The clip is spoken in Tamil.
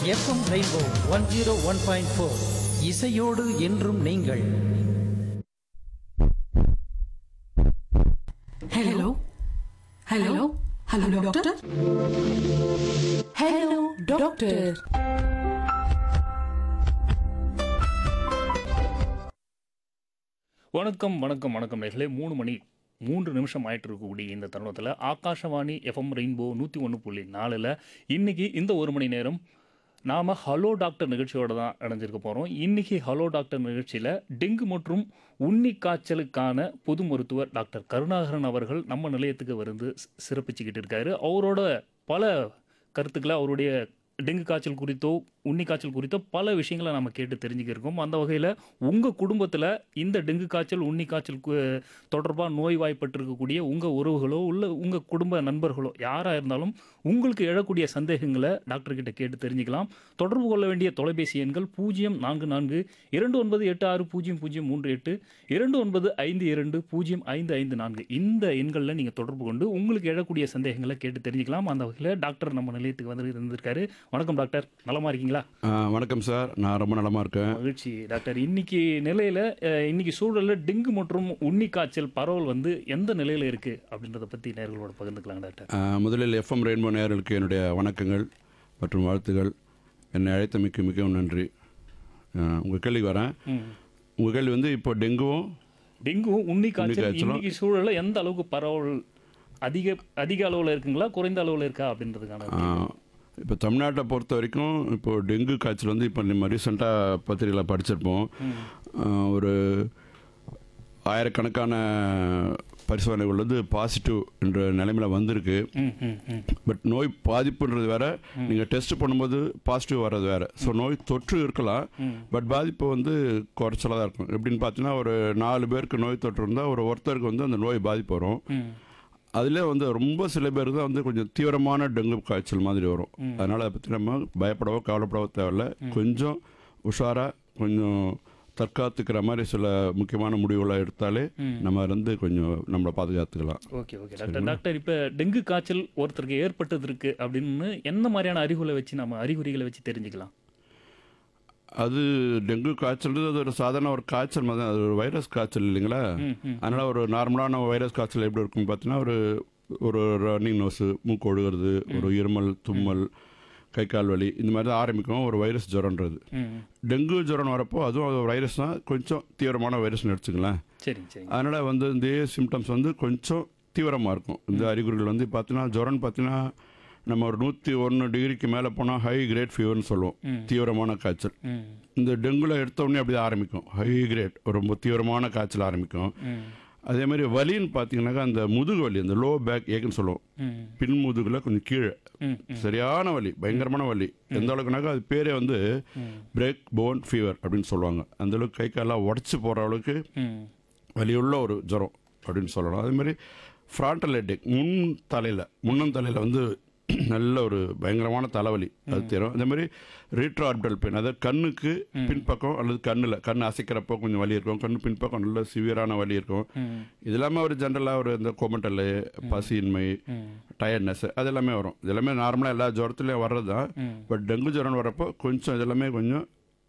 FM rainbow one zero one point four இசையோடு என்றும் நீங்கள் hello hello hello doctor hello doctor வணக்கம் வணக்கம் வணக்கம் நேர்களே மூணு மணி மூன்று நிமிஷம் ஆயிட்டு இருக்கக்கூடிய இந்த தருணத்தில் ஆகாஷவாணி எஃப்எம் ரெயின்போ நூற்றி ஒன்று புள்ளி நாலில் இன்றைக்கி இந்த ஒரு மணி நேரம் நாம் ஹலோ டாக்டர் நிகழ்ச்சியோட தான் இணைஞ்சிருக்க போகிறோம் இன்றைக்கி ஹலோ டாக்டர் நிகழ்ச்சியில் டெங்கு மற்றும் உண்ணி காய்ச்சலுக்கான பொது மருத்துவர் டாக்டர் கருணாகரன் அவர்கள் நம்ம நிலையத்துக்கு வந்து சி- சிறப்பிச்சுக்கிட்டு இருக்காரு அவரோட பல கருத்துக்களை அவருடைய டெங்கு காய்ச்சல் குறித்தோ உண்ணி காய்ச்சல் குறித்தோ பல விஷயங்களை நம்ம கேட்டு தெரிஞ்சுக்கிருக்கோம் அந்த வகையில் உங்கள் குடும்பத்தில் இந்த டெங்கு காய்ச்சல் உண்ணி காய்ச்சல் தொடர்பாக நோய்வாய்ப்பட்டிருக்கக்கூடிய உங்கள் உறவுகளோ உள்ள உங்கள் குடும்ப நண்பர்களோ யாராக இருந்தாலும் உங்களுக்கு எழக்கூடிய சந்தேகங்களை டாக்டர் கிட்ட கேட்டு தெரிஞ்சுக்கலாம் தொடர்பு கொள்ள வேண்டிய தொலைபேசி எண்கள் பூஜ்ஜியம் நான்கு நான்கு இரண்டு ஒன்பது எட்டு ஆறு பூஜ்ஜியம் பூஜ்ஜியம் மூன்று எட்டு இரண்டு ஒன்பது ஐந்து இரண்டு பூஜ்ஜியம் ஐந்து ஐந்து நான்கு இந்த எண்களில் நீங்கள் தொடர்பு கொண்டு உங்களுக்கு எழக்கூடிய சந்தேகங்களை கேட்டு தெரிஞ்சுக்கலாம் அந்த வகையில் டாக்டர் நம்ம நிலையத்துக்கு வந்து இருந்திருக்காரு வணக்கம் டாக்டர் நலமா இருக்கீங்களா ஆ, வணக்கம் சார் நான் ரொம்ப நலமாக இருக்கேன் மகிழ்ச்சி டாக்டர் இன்னைக்கு நிலையில அஹ், இன்னைக்கு சூழல்ல டெங்கு மற்றும் உண்ணி காய்ச்சல் பரவல் வந்து எந்த நிலையில இருக்கு அப்படின்றத பத்தி நேர்களோட பகிர்ந்துக்கலாம் டாக்டர் ஆ, முதலில் எஃப்எம் ரெயின்போ நேயர்களுக்கு என்னுடைய வணக்கங்கள் மற்றும் வாழ்த்துகள் என்னை அழைத்தமைக்கு மிகவும் நன்றி உங்கள் கேள்வி வரேன் ம். உங்கள் கேள்வி வந்து இப்போ டெங்குவும் டெங்கு உண்ணி காய்ச்சல் காய்ச்சலும். இன்னைக்கு சூழல்ல எந்த அளவுக்கு பரவல் அதிக அதிக அளவுல இருக்குங்களா குறைந்த அளவுல இருக்கா அப்படின்றதுக்கான ஆ, இப்போ தமிழ்நாட்டை பொறுத்த வரைக்கும் இப்போ டெங்கு காய்ச்சல் வந்து இப்போ நம்ம ரீசெண்டாக பத்திரிகையில் படிச்சிருப்போம் ஆ, ஒரு ஆயிரக்கணக்கான பரிசோதனைகள் வந்து பாசிட்டிவ் என்ற நிலைமையில் வந்திருக்கு ம், ம், ம். பட் நோய் பாதிப்புன்றது வேற நீங்கள் டெஸ்ட் பண்ணும்போது பாசிட்டிவ் வர்றது வேற ஸோ நோய் தொற்று இருக்கலாம் பட் பாதிப்பு வந்து குறைச்சலாக தான் இருக்கும் எப்படின்னு பார்த்தீங்கன்னா ஒரு நாலு பேருக்கு நோய் தொற்று இருந்தால் ஒரு ஒருத்தருக்கு வந்து அந்த நோய் பாதிப்பு வரும் ம். அதில் வந்து ரொம்ப சில பேர் தான் வந்து கொஞ்சம் தீவிரமான டெங்கு காய்ச்சல் மாதிரி வரும் அதனால் அதை பற்றி நம்ம பயப்படவோ கவலைப்படவோ தேவையில்ல கொஞ்சம் உஷாராக கொஞ்சம் தற்காத்துக்கிற மாதிரி சில முக்கியமான முடிவுகளை எடுத்தாலே நம்ம அதுல இருந்து கொஞ்சம் நம்மளை பாதுகாத்துக்கலாம் ஓகே ஓகே டாக்டர் டாக்டர் இப்போ டெங்கு காய்ச்சல் ஒருத்தருக்கு ஏற்பட்டது இருக்கு அப்படின்னு என்ன மாதிரியான அறிகுறிகளை வச்சு நம்ம அறிகுறிகளை வச்சு தெரிஞ்சுக்கலாம் அது டெங்கு காய்ச்சல் அது ஒரு சாதாரண ஒரு காய்ச்சல் மாதிரி தான். அது ஒரு வைரஸ் காய்ச்சல் இல்லைங்களா ம், ம். அதனால் ஒரு நார்மலான வைரஸ் காய்ச்சல் எப்படி இருக்கும் பார்த்தீங்கன்னா ஒரு ஒரு ரன்னிங் நோஸு மூக்கு ஒழுகிறது ஒரு இருமல் தும்மல் கை கால் வலி இந்த மாதிரி தான் ஆரம்பிக்கும் ஒரு வைரஸ் ஜுரம்ன்றது ம். டெங்கு ஜுரம் வரப்போ அதுவும் அது வைரஸ் தான் கொஞ்சம் தீவிரமான வைரஸ்னு எடுத்துங்களேன் சரிங்க சரிங்க அதனால் வந்து இந்த சிம்டம்ஸ் வந்து கொஞ்சம் தீவிரமாக இருக்கும் இந்த அறிகுறிகள் வந்து பார்த்தீங்கன்னா ஜுரம்னு பார்த்தீங்கன்னா நம்ம ஒரு நூற்றி ஒன்று டிகிரிக்கு மேலே போனால் ஹை கிரேட் ஃபீவர்னு சொல்லுவோம் தீவிரமான காய்ச்சல் ம் இந்த டெங்குல எடுத்த உடனே அப்படி தான் ஆரம்பிக்கும் ஹை கிரேட் ரொம்ப தீவிரமான காய்ச்சல் ஆரம்பிக்கும் ம் அதே மாதிரி வலின்னு பார்த்தீங்கன்னாக்கா அந்த முதுகு வலி அந்த லோ பேக் ஏக்குன்னு சொல்லுவோம் ம் பின் முதுகுல கொஞ்சம் கீழே ம் சரியான வலி பயங்கரமான வலி எந்த அளவுக்குனாக்கா அது பேரே வந்து பிரேக் போன் ஃபீவர் அப்படின்னு சொல்லுவாங்க அந்த அளவுக்கு கை காலெல்லாம் உடச்சி போகிற அளவுக்கு ம் வலியுள்ள ஒரு ஜுரம் அப்படின்னு சொல்லலாம் அதே மாதிரி ஃப்ராண்டல் ஹெட்டேக் முன் தலையில் முன்னம் தலையில் வந்து நல்ல ஒரு பயங்கரமான தலைவலி அது தெரியும் அதே மாதிரி ரீட்ரார்டல் பெயின் அதாவது கண்ணுக்கு பின்பக்கம் அல்லது கண்ணில் கண் அசைக்கிறப்போ கொஞ்சம் வலி இருக்கும் கண்ணு பின்பக்கம் நல்ல சிவியரான வலி இருக்கும் ம் இது இல்லாமல் ஒரு ஜென்ரலாக ஒரு இந்த கோமட்டல் பசியின்மை டயர்ட்னஸ் அது எல்லாமே வரும் இது எல்லாமே நார்மலாக எல்லா ஜுரத்துலையும் வர்றது தான் பட் டெங்கு ஜுரம் வரப்போ கொஞ்சம் இது எல்லாமே கொஞ்சம்